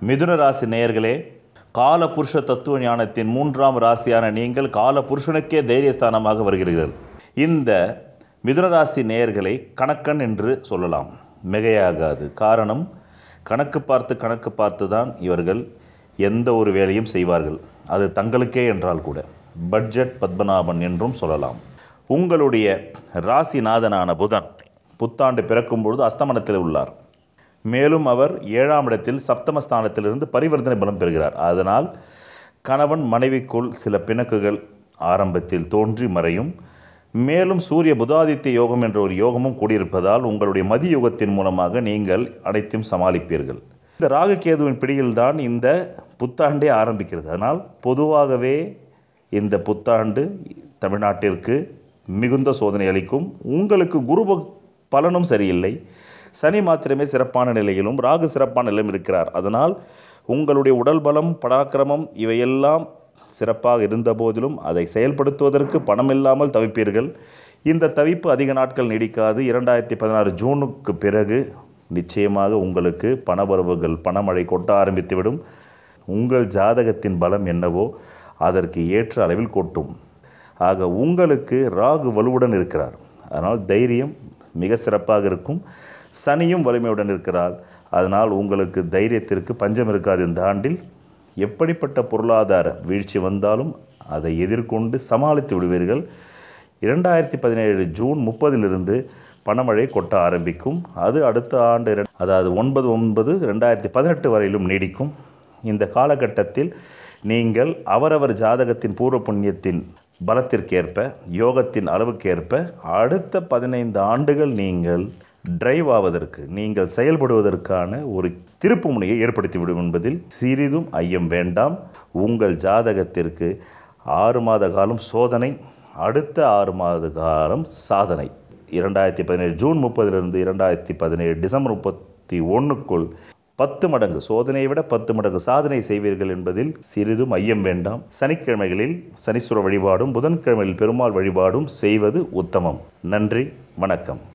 மிதுன ராசி நேயர்களே கால புருஷ தத்துவ ஞானத்தின் மூன்றாம் ராசியான நீங்கள் கால புருஷனுக்கே தைரியஸ்தானமாக வருகிறீர்கள் இந்த மிதுன ராசி நேயர்களை கணக்கன் என்று சொல்லலாம் மிகையாகாது காரணம் கணக்கு பார்த்து கணக்கு பார்த்து தான் இவர்கள் எந்த ஒரு வேலையும் செய்வார்கள் அது தங்களுக்கே என்றால் கூட பட்ஜெட் பத்மநாபன் என்றும் சொல்லலாம் உங்களுடைய ராசிநாதனான புதன் புத்தாண்டு பிறக்கும் பொழுது அஸ்தமனத்தில் உள்ளார் மேலும் அவர் ஏழாம் இடத்தில் சப்தமஸ்தானத்திலிருந்து பரிவர்த்தனை பலம் பெறுகிறார் அதனால் கணவன் மனைவிக்குள் சில பிணக்குகள் ஆரம்பத்தில் தோன்றி மறையும் மேலும் சூரிய புதாதித்ய யோகம் என்ற ஒரு யோகமும் கூடியிருப்பதால் உங்களுடைய மதி யுகத்தின் மூலமாக நீங்கள் அனைத்தையும் சமாளிப்பீர்கள் இந்த ராகுகேதுவின் பிடியில்தான் இந்த புத்தாண்டே ஆரம்பிக்கிறது அதனால் பொதுவாகவே இந்த புத்தாண்டு தமிழ்நாட்டிற்கு மிகுந்த சோதனை அளிக்கும் உங்களுக்கு குரு பக்- பலனும் சரியில்லை சனி மாத்திரமே சிறப்பான நிலையிலும் ராகு சிறப்பான நிலையிலும் இருக்கிறார் அதனால் உங்களுடைய உடல் பலம் பராக்கிரமம் இவையெல்லாம் சிறப்பாக இருந்த போதிலும் அதை செயல்படுத்துவதற்கு பணம் இல்லாமல் தவிப்பீர்கள் இந்த தவிப்பு அதிக நாட்கள் நீடிக்காது இரண்டாயிரத்தி பதினாறு ஜூனுக்கு பிறகு நிச்சயமாக உங்களுக்கு பணவரவுகள் பணமழை கொட்ட ஆரம்பித்துவிடும் உங்கள் ஜாதகத்தின் பலம் என்னவோ அதற்கு ஏற்ற அளவில் கொட்டும் ஆக உங்களுக்கு ராகு வலுவுடன் இருக்கிறார் அதனால் தைரியம் மிக சிறப்பாக இருக்கும் சனியும் வலிமையுடன் இருக்கிறார் அதனால் உங்களுக்கு தைரியத்திற்கு பஞ்சம் இருக்காது இந்த ஆண்டில் எப்படிப்பட்ட பொருளாதார வீழ்ச்சி வந்தாலும் அதை எதிர்கொண்டு சமாளித்து விடுவீர்கள் இரண்டாயிரத்தி பதினேழு ஜூன் முப்பதிலிருந்து பணமழை கொட்ட ஆரம்பிக்கும் அது அடுத்த ஆண்டு இரண்- அதாவது ஒன்பது ஒன்பது ரெண்டாயிரத்தி பதினெட்டு வரையிலும் நீடிக்கும் இந்த காலகட்டத்தில் நீங்கள் அவரவர் ஜாதகத்தின் பூர்வ புண்ணியத்தின் பலத்திற்கேற்ப யோகத்தின் அளவுக்கேற்ப அடுத்த பதினைந்து ஆண்டுகள் நீங்கள் டிரைவ் ஆவதற்கு நீங்கள் செயல்படுவதற்கான ஒரு திருப்பு முனையை ஏற்படுத்திவிடும் என்பதில் சிறிதும் ஐயம் வேண்டாம் உங்கள் ஜாதகத்திற்கு ஆறு மாத காலம் சோதனை அடுத்த ஆறு மாத காலம் சாதனை இரண்டாயிரத்தி பதினேழு ஜூன் முப்பதிலிருந்து இரண்டாயிரத்தி பதினேழு டிசம்பர் முப்பத்தி ஒன்றுக்குள் பத்து மடங்கு சோதனையை விட பத்து மடங்கு சாதனை செய்வீர்கள் என்பதில் சிறிதும் ஐயம் வேண்டாம் சனிக்கிழமைகளில் சனீஸ்வர வழிபாடும் புதன்கிழமையில் பெருமாள் வழிபாடும் செய்வது உத்தமம் நன்றி வணக்கம்